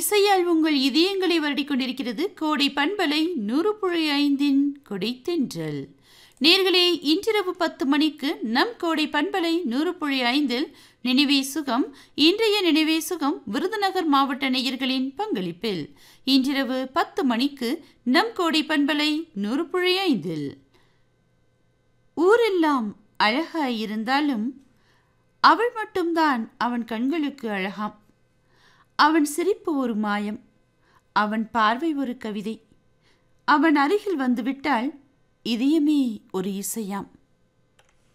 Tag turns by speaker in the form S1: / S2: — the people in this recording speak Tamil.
S1: இசையால் உங்கள் இதயங்களை வருடிக் கொண்டிருக்கிறது கோடை பண்பலை நூறு புள்ளி ஐந்தின் கொடைத்தென்றல் நேர்களே இன்றிரவு பத்து மணிக்கு நம் கோடை பண்பலை நூறு புள்ளி ஐந்தில் நினைவே சுகம் இன்றைய நினைவே சுகம் விருதுநகர் மாவட்ட நேயர்களின் பங்களிப்பில் இன்றிரவு பத்து மணிக்கு நம் கோடை பண்பலை நூறு புள்ளி ஐந்தில் ஊரெல்லாம் அழகாயிருந்தாலும் அவள் மட்டும்தான் அவன் கண்களுக்கு அழகாம் அவன் சிரிப்பு ஒரு மாயம் அவன் பார்வை ஒரு கவிதை அவன் அருகில் வந்துவிட்டால் இதயமே ஒரு இசையாம்